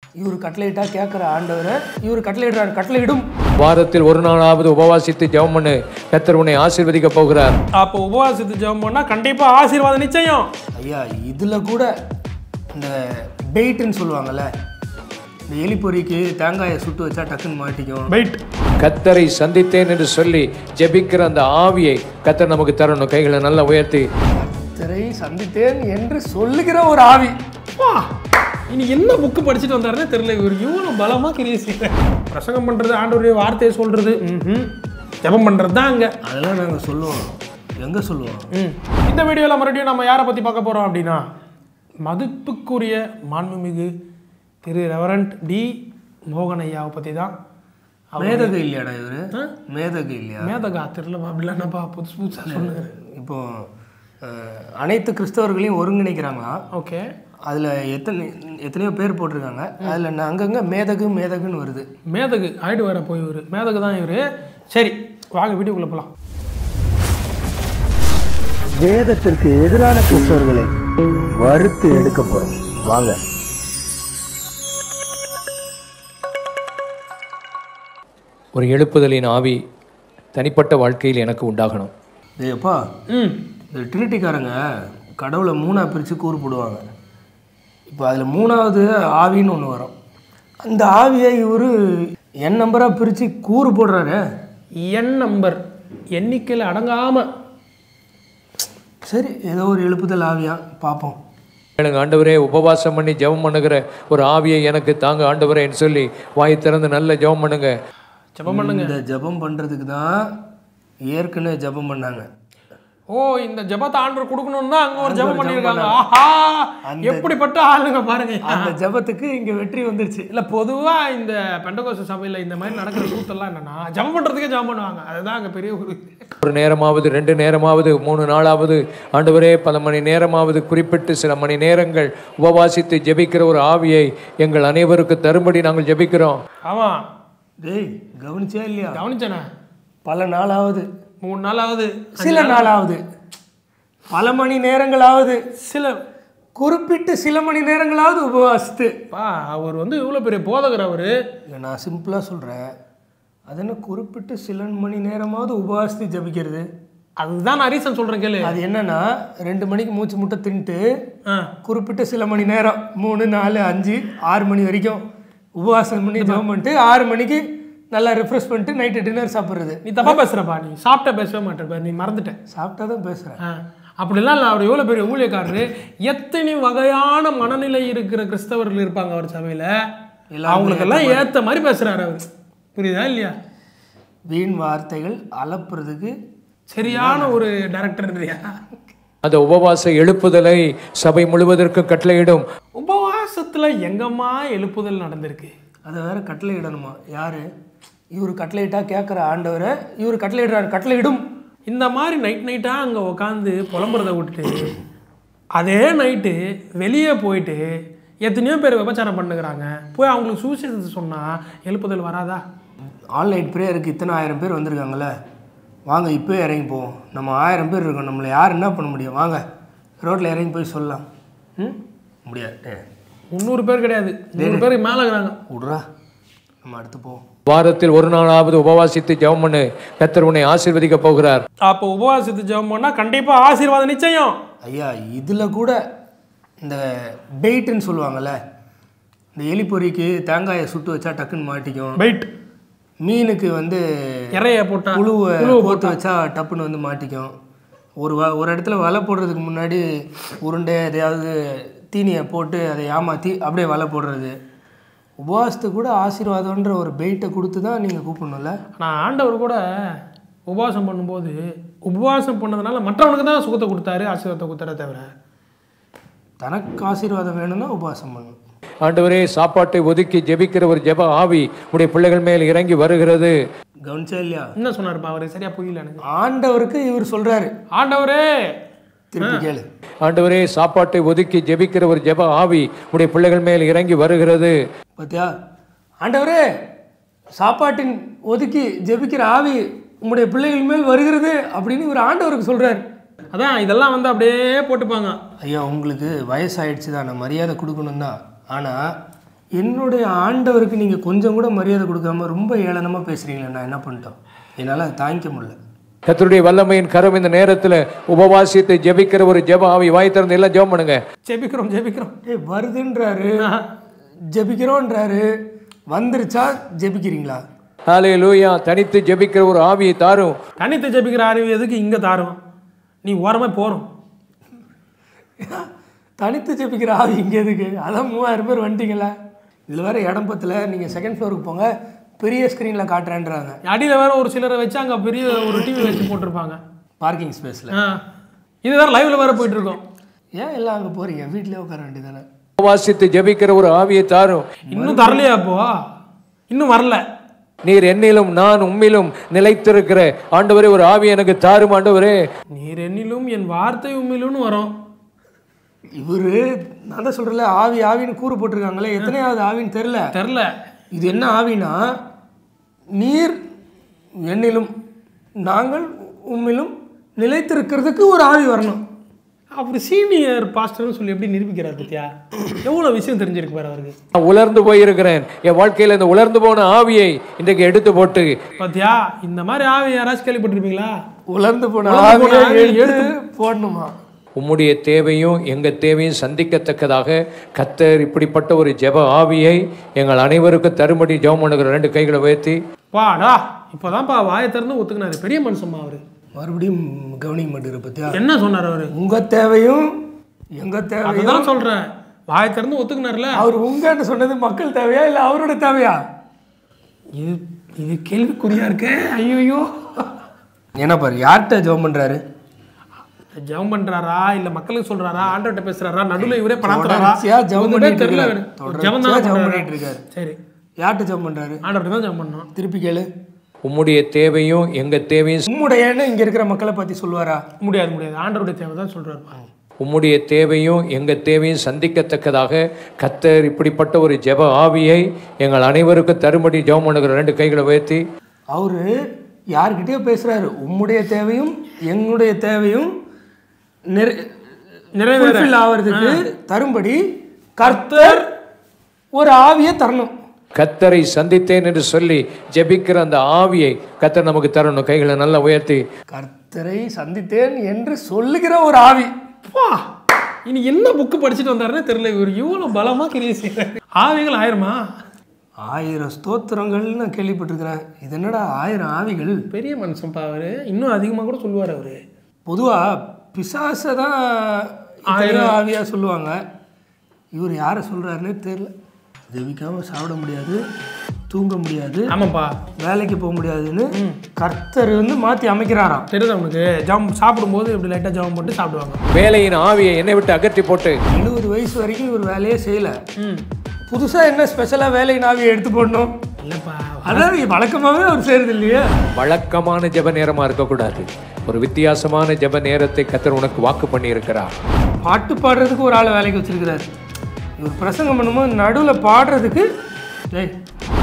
இவர் கட்டளையிட்டா கேட்குற ஆண்டவர் இவர் கட்டளையிடுறாரு கட்டளையிடும் வாரத்தில் ஒரு நாளாவது உபவாசித்து ஜெபம் பண்ணு கத்தர் உன்னை ஆசீர்வதிக்க போகிறார் அப்போ உபவாசத்து ஜெபம் பண்ணால் கண்டிப்பாக ஆசீர்வாதம் நிச்சயம் ஐயா இதில் கூட இந்த பெயிட்டுன்னு சொல்லுவாங்கல்ல இந்த எலி பொறிக்கு தேங்காயை சுட்டு வச்சா டக்குன்னு மாட்டிக்கும் வெயிட் கத்தரை சந்தித்தேன் என்று சொல்லி ஜெபிக்கிற அந்த ஆவியை கத்தர் நமக்கு தரணும் கைகளை நல்லா உயர்த்தி திரை சந்தித்தேன் என்று சொல்லுகிற ஒரு ஆவி வா இனி என்ன புக்கு படிச்சுட்டு வந்தாருன்னே தெரியல இவர் இவ்வளோ பலமாக கிரியை செய்யறேன் பிரசங்கம் பண்ணுறது ஆண்டவருடைய வார்த்தையை சொல்கிறது ம் ஜெபம் பண்ணுறது தான் அங்கே அதெல்லாம் நாங்கள் சொல்லுவோம் எங்கே சொல்லுவோம் ம் இந்த வீடியோவில் மறுபடியும் நம்ம யாரை பற்றி பார்க்க போகிறோம் அப்படின்னா மதிப்புக்குரிய மாண்புமிகு திரு ரெவரண்ட் டி மோகன் ஐயாவை பற்றி தான் மேதகு இல்லையாடா இவர் மேதகு இல்லையா மேதகா தெரியல அப்படிலாம் என்னப்பா புதுசு புதுசாக சொல்லுங்க இப்போ அஹ், அனைத்து கிறிஸ்தவர்களையும் ஒருங்கிணைக்கிறாங்களாம் ஓகே அதில் எத்தனை எத்தனையோ பேர் போட்டிருக்காங்க அதில் அங்கங்கே மேதகு மேதகுன்னு வருது மேதகு ஆயிடு வர போய் இவர் மேதகு தான் இவர் சரி வாங்க வீடியோக்குள்ளே போகலாம் வேதத்திற்கு எதிரான கிறிஸ்தவர்களை வறுத்து எடுக்க போறோம் வாங்க ஒரு எழுப்புதலின் ஆவி தனிப்பட்ட வாழ்க்கையில் எனக்கு உண்டாகணும் ஏப்பா ம் இந்த ட்ரினிட்டிக்காரங்க கடவுளை மூணாக பிரித்து கூறு போடுவாங்க இப்போ அதில் மூணாவது ஆவின்னு ஒன்று வரும் அந்த ஆவியை இவர் என் நம்பராக பிரித்து கூறு போடுறாரு எண் நம்பர் எண்ணிக்கையில் அடங்காமல் சரி ஏதோ ஒரு எழுப்புதல் ஆவியா பார்ப்போம் எனக்கு ஆண்டவரே உபவாசம் பண்ணி ஜெபம் பண்ணுகிற ஒரு ஆவியை எனக்கு தாங்க ஆண்டவரேன்னு சொல்லி வாய் திறந்து நல்ல ஜெபம் பண்ணுங்க ஜெபம் பண்ணுங்க இந்த ஜெபம் பண்ணுறதுக்கு தான் ஏற்கனவே ஜெபம் பண்ணாங்க ஓ இந்த ஜெபத்தை ஆண்டவர் கொடுக்கணும்னு தான் அங்கே ஒரு ஜெபம் பண்ணியிருக்காங்க ஆஹா எப்படிப்பட்ட ஆளுங்க பாருங்க அந்த ஜெபத்துக்கு இங்கே வெற்றி வந்துருச்சு இல்லை பொதுவாக இந்த பெண்டகோச சபையில் இந்த மாதிரி நடக்கிற கூத்தெல்லாம் என்னன்னா ஜெபம் பண்ணுறதுக்கே ஜெபம் பண்ணுவாங்க அதுதான் அங்கே பெரிய ஒரு ஒரு நேரமாவது ரெண்டு நேரமாவது மூணு நாளாவது ஆண்டவரே பல மணி நேரமாவது குறிப்பிட்டு சில மணி நேரங்கள் உபவாசித்து ஜெபிக்கிற ஒரு ஆவியை எங்கள் அனைவருக்கு தரும்படி நாங்கள் ஜெபிக்கிறோம் ஆமாம் டேய் கவனிச்சா இல்லையா கவனிச்சேனே பல நாளாவது மூணு நாளாவது சில நாளாவது பல மணி நேரங்களாவது சில குறிப்பிட்டு சில மணி நேரங்களாவது உபவாசித்து பா அவர் வந்து இவ்வளோ பெரிய போதகர் அவர் இங்க நான் சிம்பிளாக சொல்கிறேன் அது என்ன குறிப்பிட்டு சில மணி நேரமாவது உபவாசித்து ஜபிக்கிறது அதுதான் நான் ரீசன் சொல்கிறேன் கேளு அது என்னன்னா ரெண்டு மணிக்கு மூச்சு முட்டை தின்ட்டு ஆ குறிப்பிட்ட சில மணி நேரம் மூணு நாலு அஞ்சு ஆறு மணி வரைக்கும் உபவாசம் பண்ணி ஜெபம் பண்ணிட்டு ஆறு மணிக்கு நல்லா ரிஃப்ரெஷ் பண்ணிட்டு நைட்டு டின்னர் சாப்பிட்றது நீ தப்பா பேசுறப்பா நீ சாப்பிட்ட பேசவே மாட்டேப்பா நீ மறந்துட்ட சாப்பிட்டா தான் பேசுகிறேன் ஆ, அப்படிலாம் இல்லை அவர் எவ்வளோ பெரிய ஊழியக்காரரு எத்தனை வகையான மனநிலை இருக்கிற கிறிஸ்தவர்கள் இருப்பாங்க அவர் சபையில் அவங்களுக்கெல்லாம் ஏற்ற மாதிரி பேசுறாரு அவர் புரியுதா இல்லையா வீண் வார்த்தைகள் அலப்புறதுக்கு சரியான ஒரு டைரக்டர் இல்லையா அந்த உபவாச எழுப்புதலை சபை முழுவதற்கும் கட்டளையிடும் உபவாசத்தில் எங்கம்மா எழுப்புதல் நடந்திருக்கு அதை வேற கட்டளையிடணுமா யாரு இவர் கட்டளையிட்டா கேட்குற ஆண்டவரை இவர் கட்டளையிடுறாரு கட்டளையிடும் இந்த மாதிரி நைட் நைட்டாக அங்கே உட்காந்து புலம்புறதை விட்டுட்டு அதே நைட்டு வெளியே போயிட்டு எத்தனையோ பேர் விபச்சாரம் பண்ணுகிறாங்க போய் அவங்களுக்கு சூசைட் சொன்னால் எழுப்புதல் வராதா ஆன்லைன் ப்ரேயருக்கு இத்தனை ஆயிரம் பேர் வந்திருக்காங்கல்ல வாங்க இப்போ இறங்கி போவோம் நம்ம ஆயிரம் பேர் இருக்கோம் நம்மளை யார் என்ன பண்ண முடியும் வாங்க ரோட்டில் இறங்கி போய் சொல்லலாம் ம் முடியாது டேய், முந்நூறு பேர் கிடையாது நூறு பேருக்கு மேலே இருக்கிறாங்க விட்றா நம்ம அடுத்து போவோம் வாரத்தில் ஒரு நாளாவது உபவாசித்து ஜெபம் பண்ணு கத்தர் உன்னை ஆசீர்வதிக்க போகிறார் அப்போ உபவாசத்து ஜெபம் பண்ணால் கண்டிப்பாக ஆசீர்வாதம் நிச்சயம் ஐயா இதில் கூட இந்த பெயிட்டுன்னு சொல்லுவாங்கல்ல இந்த எலி பொறிக்கு தேங்காயை சுட்டு வச்சா டக்குன்னு மாட்டிக்கும் வெயிட் மீனுக்கு வந்து இறைய போட்டா புழுவை கோத்து வச்சா டப்புன்னு வந்து மாட்டிக்கும் ஒரு வ ஒரு இடத்துல வலை போடுறதுக்கு முன்னாடி உருண்டை எதையாவது தீனியை போட்டு அதை ஏமாற்றி அப்படியே வலை போடுறது உபவாசத்துக்கு கூட ஆசீர்வாதம்ன்ற ஒரு பெயிட்டை கொடுத்து தான் நீங்கள் கூப்பிடணும்ல நான் ஆண்டவர் கூட உபவாசம் பண்ணும்போது உபவாசம் பண்ணதுனால மற்றவனுக்கு தான் சுகத்தை கொடுத்தாரு ஆசீர்வாதத்தை கொடுத்தாரே தவிர தனக்கு ஆசீர்வாதம் வேணும்னா உபவாசம் பண்ணணும் ஆண்டவரே சாப்பாட்டை ஒதுக்கி ஜெபிக்கிற ஒரு ஜெப ஆவி உடைய பிள்ளைகள் மேல் இறங்கி வருகிறது கவனிச்சா இல்லையா என்ன சொன்னாருப்பா அவர் சரியா புரியல எனக்கு ஆண்டவருக்கு இவர் சொல்கிறாரு ஆண்டவரே திருப்பி கேளு ஆண்டவரே சாப்பாட்டை ஒதுக்கி ஜெபிக்கிற ஒரு ஜெப ஆவி உடைய பிள்ளைகள் மேல் இறங்கி வருகிறது பார்த்தியா ஆண்டவரே சாப்பாட்டின் ஒதுக்கி ஜெபிக்கிற ஆவி உம்முடைய பிள்ளைகள் மேல் வருகிறது அப்படின்னு இவர் ஆண்டவருக்கு சொல்கிறார் அதான் இதெல்லாம் வந்து அப்படியே போட்டுப்பாங்க ஐயா உங்களுக்கு வயசாயிடுச்சு தான் நான் மரியாதை கொடுக்கணும் தான் ஆனால் என்னுடைய ஆண்டவருக்கு நீங்கள் கொஞ்சம் கூட மரியாதை கொடுக்காம ரொம்ப ஏளனமாக பேசுகிறீங்களே நான் என்ன பண்ணிட்டோம் என்னால் அதை தாங்கிக்க முடியல கர்த்தருடைய வல்லமையின் கரம் இந்த நேரத்தில் உபவாசித்து ஜெபிக்கிற ஒரு ஜெப ஆவி வாய் திறந்து எல்லாம் ஜெபம் பண்ணுங்க ஜெபிக்கிறோம் ஜெபிக்கிறோம் ஏய் வருதுன்றாரு ஜெபிக்கிறோன்றாரு வந்துருச்சா ஜெபிக்கிறீங்களா ஹாலே லூயா தனித்து ஜெபிக்கிற ஒரு ஆவியை தாரும் தனித்து ஜெபிக்கிற அறிவு எதுக்கு இங்கே தாரும் நீ ஓரமாக போகிறோம் தனித்து ஜெபிக்கிற ஆவி இங்கே எதுக்கு அதான் மூவாயிரம் பேர் வந்துட்டீங்களா இதில் வேறு இடம்பத்தில் நீங்கள் செகண்ட் ஃப்ளோருக்கு போங்க பெரிய ஸ்க்ரீனில் காட்டுறேன்றாங்க அடியில் வேற ஒரு சிலரை வச்சு அங்கே பெரிய ஒரு டிவி வச்சு போட்டிருப்பாங்க பார்க்கிங் ஸ்பேஸில் ஆ இது வேற லைவ்ல வேற போயிட்டு இருக்கோம் ஏன் எல்லாம் அங்கே போகிறீங்க வீட்டிலே உட்கார வேண்டியதானே உபவாசித்து ஜெபிக்கிற ஒரு ஆவியை தாரும் இன்னும் தரலையா அப்போ இன்னும் வரல நீர் என்னிலும் நான் உம்மிலும் நிலைத்திருக்கிற ஆண்டவரே ஒரு ஆவி எனக்கு தாரும் ஆண்டவரே நீர் என்னிலும் என் வார்த்தை உண்மையிலும்னு வரும் இவர் நான் தான் சொல்கிறல ஆவி ஆவின்னு கூறு போட்டிருக்காங்களே எத்தனையாவது ஆவின்னு தெரில தெரில இது என்ன ஆவினா நீர் என்னிலும் நாங்கள் உம்மிலும் நிலைத்திருக்கிறதுக்கு ஒரு ஆவி வரணும் அப்படி சீனியர் பாஸ்டர்னு சொல்லி எப்படி நிரூபிக்கிறார் பத்தியா எவ்வளோ விஷயம் தெரிஞ்சிருக்கு பாரு அவருக்கு நான் உலர்ந்து போயிருக்கிறேன் என் வாழ்க்கையில இந்த உலர்ந்து போன ஆவியை இன்றைக்கு எடுத்து போட்டு பாத்தியா இந்த மாதிரி ஆவி யாராச்சும் கேள்விப்பட்டிருப்பீங்களா உலர்ந்து போன உலர்ந்து போன ஆவியை ஆவியை எடுத்து போடணுமா உம்முடைய தேவையும் எங்கள் தேவையும் சந்திக்கத்தக்கதாக கத்தர் இப்படிப்பட்ட ஒரு ஜெப ஆவியை எங்கள் அனைவருக்கும் தரும்படி ஜெபம் பண்ணுகிற ரெண்டு கைகளை உயர்த்தி வாடா இப்போதான்ப்பா வாயை திறந்து ஒத்துக்கினாரு பெரிய மனுஷம்மா அவரு மறுபடியும் கவனிக்க மாட்டேங்கிற பத்தியா என்ன சொன்னார் அவரு உங்க தேவையும் எங்க தேவையும் அதுதான் சொல்றேன் வாயை திறந்து ஒத்துக்கினார்ல அவர் உங்கன்னு சொன்னது மக்கள் தேவையா இல்லை அவரோட தேவையா இது இது கேள்விக்குறியா இருக்கு ஐயோ என்ன பாரு யார்கிட்ட ஜெபம் பண்றாரு ஜெபம் பண்றாரா இல்ல மக்களுக்கு சொல்றாரா ஆண்டவர்கிட்ட பேசுறாரா நடுவுல இவரே பணத்துறாரா தொடர்ச்சியா ஜெபம் பண்ணிட்டு தெரியல இருக்காரு. எனக்கு. ஜெபம் தொடர்ச்சியா தான் ஜெபம் பண்றாரு. பண்ணிட்டு இருக்காரு. சரி யார்கிட்ட ஜெபம் பண்றாரு ஆண்டவர்கிட்ட தான் ஜெபம் பண்ணோம் திருப்பி கேளு உம்முடைய தேவையும் எங்கள் தேவையும் உம்முடையன்னு இங்க இருக்கிற மக்களை பத்தி சொல்லுவாரா முடியாது முடியாது ஆண்டவருடைய தேவை தான் சொல்றாருப்பா உம்முடைய தேவையும் எங்கள் தேவையும் சந்திக்கத்தக்கதாக கத்தர் இப்படிப்பட்ட ஒரு ஜெப ஆவியை எங்கள் அனைவருக்கும் தரும்படி ஜெபம் பண்ணுகிற ரெண்டு கைகளை உயர்த்தி அவரு யார்கிட்டயோ பேசுறாரு உம்முடைய தேவையும் எங்களுடைய தேவையும் நிறை நிறைவேற. fulfill ஆவறதுக்கு தரும்படி கர்த்தர் ஒரு ஆவியை தரணும் கத்தரை சந்தித்தேன் என்று சொல்லி ஜெபிக்கிற அந்த ஆவியை கத்தர் நமக்கு தரணும் கைகளை நல்லா உயர்த்தி கர்த்தரை சந்தித்தேன் என்று சொல்லுகிற ஒரு ஆவி பா இனி என்ன புக்கு படிச்சுட்டு வந்தாருன்னு தெரியல இவர் இவ்வளவு பலமா கிரியை செய்யறாரு ஆவிகள் ஆயிருமா ஆயிரம் ஸ்தோத்திரங்கள்னு நான் கேள்விப்பட்டிருக்கிறேன் இது என்னடா ஆயிரம் ஆவிகள் பெரிய மனுஷன்ப்பா அவரு இன்னும் அதிகமா கூட சொல்லுவார் அவரு பொதுவாக பிசாசை தான் ஆயிரம் ஆவியாக சொல்லுவாங்க இவர் யாரை சொல்கிறாருன்னே தெரில ஜெபிக்காமல் சாப்பிட முடியாது தூங்க முடியாது ஆமாப்பா வேலைக்கு போக முடியாதுன்னு கர்த்தர் வந்து மாற்றி அமைக்கிறாராம் தெரியுது அவனுக்கு ஜாம் சாப்பிடும்போது இப்படி லைட்டாக ஜாம் போட்டு சாப்பிடுவாங்க வேலையின் ஆவியை என்னை விட்டு அகற்றி போட்டு எழுபது வயசு வரைக்கும் இவர் வேலையே செய்யலை ம் புதுசாக என்ன ஸ்பெஷலாக வேலையின் ஆவியை எடுத்து போடணும் இல்லைப்பா அதாவது வழக்கமாகவே அவர் செய்கிறது இல்லையா வழக்கமான ஜெப நேரமா இருக்கக்கூடாது ஒரு வித்தியாசமான ஜெப நேரத்தை கத்தர் உனக்கு வாக்கு பண்ணி இருக்கிறார் பாட்டு பாடுறதுக்கு ஒரு ஆளை வேலைக்கு வச்சிருக்கிறாரு இவர் பிரசங்கம் பண்ணும்போது நடுவில் பாடுறதுக்கு டேய்